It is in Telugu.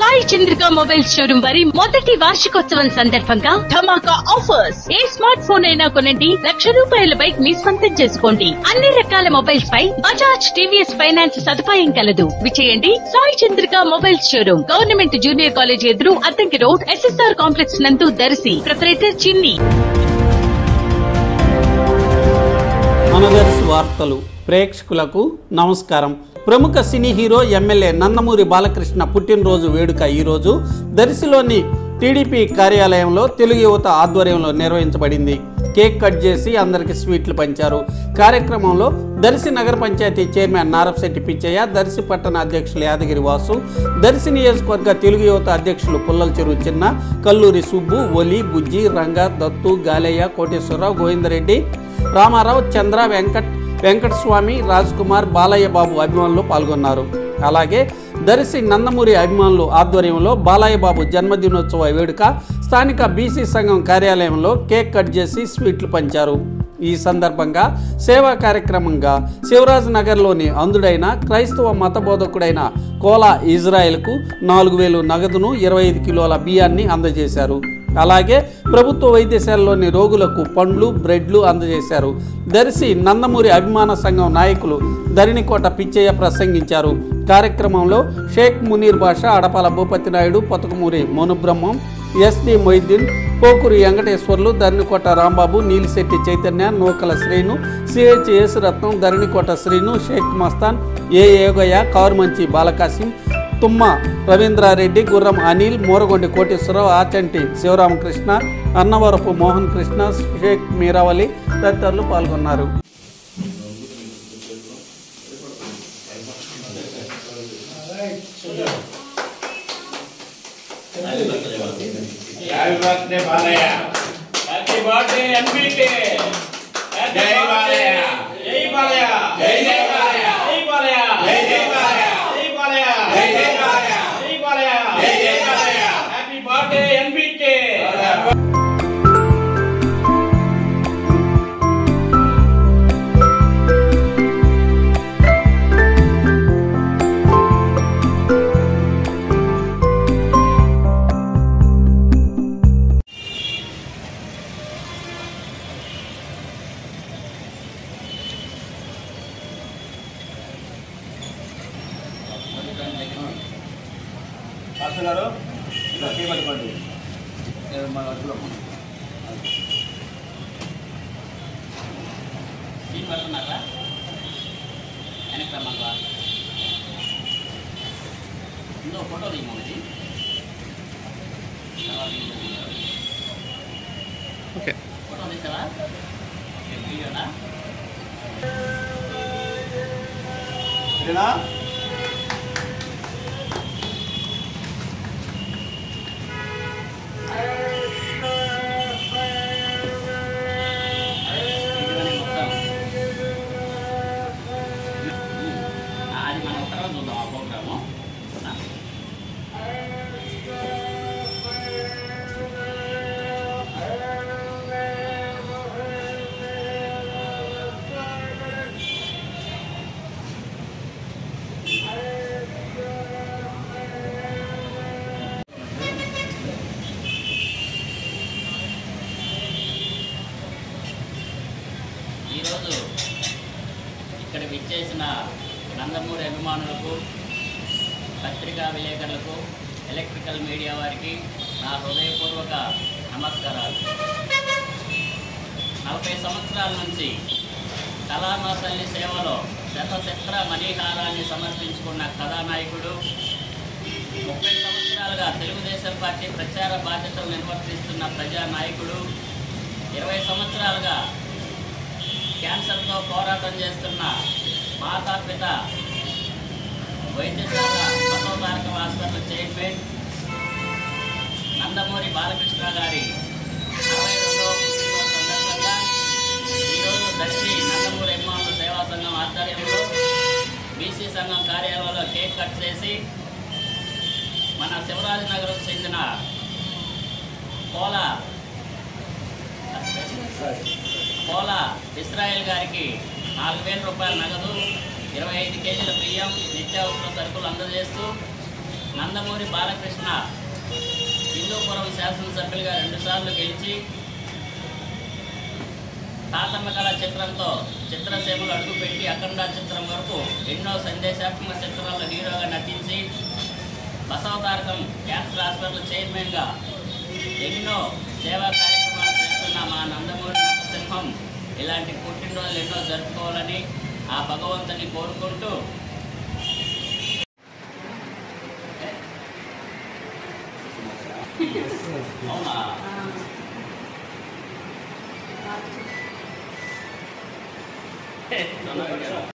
సాయి చంద్రిక మొబైల్ షోరూమ్ వారి మొదటి వార్షికోత్సవం సందర్భంగా ధమాకా ఆఫర్స్ ఏ స్మార్ట్ ఫోన్ అయినా కొనండి లక్ష రూపాయల బైక్ మీ సొంతం చేసుకోండి అన్ని రకాల మొబైల్స్ పై బజాజ్ టీవీఎస్ ఫైనాన్స్ సదుపాయం కలదు విచేయండి Sai Chandrika mobile showroom government junior college ఎదురు అద్దంకి రోడ్ ఎస్ఎస్ఆర్ కాంప్లెక్స్ నందు దర్శి ప్రొపరేటర్ చిన్ని మనదర్శి వార్తలు ప్రేక్షకులకు నమస్కారం ప్రముఖ cine hero MLA Nandamuri Balakrishna పుట్టినరోజు వేడుక ఈరోజు దర్శిలోని టీడీపీ కార్యాలయంలో తెలుగు యువత ఆధ్వర్యంలో నిర్వహించబడింది కేక్ కట్ చేసి అందరికి స్వీట్లు పంచారు కార్యక్రమంలో దర్శి నగర పంచాయతీ చైర్మన్ నారపశెట్టి పిచ్చయ్య దర్శి పట్టణ అధ్యక్షులు యాదగిరి వాసు దర్శి నియోజకవర్గ తెలుగు యువత అధ్యక్షులు పుల్లల చెరువు చిన్న కల్లూరి సుబ్బు ఒలి బుజ్జి రంగ దత్తు గాలయ్య కోటేశ్వరరావు గోవిందరెడ్డి రామారావు చంద్ర వెంకట్ వెంకటస్వామి రాజ్ కుమార్ బాలయ్య బాబు అభిమానులు పాల్గొన్నారు అలాగే దర్శి నందమూరి అభిమానులు ఆధ్వర్యంలో బాలయ్య బాబు జన్మదినోత్సవ వేడుక స్థానిక బీసీ సంఘం కార్యాలయంలో కేక్ కట్ చేసి స్వీట్లు పంచారు ఈ సందర్భంగా సేవా కార్యక్రమంగా శివరాజ్ నగర్లోని అందుడైన క్రైస్తవ మత బోధకుడైన కోలా ఇజ్రాయెల్కు నాలుగు వేలు నగదును ఇరవై ఐదు కిలోల బియ్యాన్ని అందజేశారు అలాగే ప్రభుత్వ వైద్యశాలలోని రోగులకు పండ్లు బ్రెడ్లు అందజేశారు దర్శి నందమూరి అభిమాన సంఘం నాయకులు ధరణికోట పిచ్చయ్య ప్రసంగించారు కార్యక్రమంలో Sheikh Munir Basha Adapala Bhupathi Naidu Pothakamuri Manubrahmam SD Moiddin Pokuri Venkateswarlu Dharanikota Rambabu Nilisetti Chaitanya Nukala Srinu CH Yesuratnam Dharanikota Srinu Sheikh Mastan A Yogaiah Karumanchi Balakasim Tumma Ravindra Reddy గుర్రం అనిల్ మోరగొండి కోటేశ్వరరావు ఆచంటి శివరామకృష్ణ అన్నవరపు మోహన్ కృష్ణ షేక్ మీరావలి తదితరులు పాల్గొన్నారు happy birthday Balayya happy birthday MPK జై బాలయ్య. జై బాలయ్య జై జై బాలయ్య. జై బాలయ్య జై జై బాలయ్య. జై బాలయ్య జై జై బాలయ్య. జై బాలయ్య జై జై Balayya. Happy birthday MPK pastor గారు ఇలా చేయబడుకోండి మన అడుగులో సీట్ పడుతున్నారా వెనక్కి రమ్మన్నా ఇందులో ఫోటో దిగమన్నది ఓకే ఫోటో తీసావా వీడియోనా సరేనా వీడియోని మొత్తం అది మనం తర్వాత చూద్దాం ఆ ప్రోగ్రాము ఈరోజు ఇక్కడ విచ్చేసిన నందమూరి అభిమానులకు పత్రికా విలేకరులకు ఎలక్ట్రికల్ మీడియా వారికి నా హృదయపూర్వక నమస్కారాలు నలభై సంవత్సరాల నుంచి కళామా తల్లి సేవలో శతశత్ర మణిహారాన్ని సమర్పించుకున్న కథానాయకుడు ముప్పై సంవత్సరాలుగా తెలుగుదేశం పార్టీ ప్రచార బాధ్యతలు నిర్వర్తిస్తున్న ప్రజానాయకుడు ఇరవై సంవత్సరాలుగా క్యాన్సర్తో పోరాటం చేస్తున్న మాతాపిత వైద్యశాల బసవతారక హాస్పిటల్ చైర్మన్ నందమూరి బాలకృష్ణ గారి అరవై రెండవ పుట్టినరోజు సందర్భంగా ఈరోజు దర్శి నందమూరి అభిమానుల సేవా సంఘం ఆధ్వర్యంలో బీసీ సంఘం కార్యాలయంలో కేక్ కట్ చేసి మన శివరాజనగరం చెందిన కోల కోల ఇస్రాయేల్ గారికి నాలుగు వేల రూపాయల నగదు ఇరవై ఐదు కేజీల బియ్యం నిత్యావసర సరుకులు అందజేస్తూ నందమూరి బాలకృష్ణ హిందూపురం శాసనసభ్యులుగా రెండుసార్లు గెలిచి తాతమ్మ కళ చిత్రంతో చిత్రసీమలు అడుగుపెట్టి అఖండ చిత్రం వరకు ఎన్నో సందేశాత్మక చిత్రాల్లో హీరోగా నటించి బసవతారకం క్యాన్సర్ హాస్పిటల్ చైర్మన్గా ఎన్నో సేవా కార్యక్రమాలు చేస్తున్న మా నందమూరి నరసింహం ఇలాంటి పుట్టినరోజులు ఎన్నో జరుపుకోవాలని ఆ భగవంతుని కోరుకుంటూ అవునా తొందరగా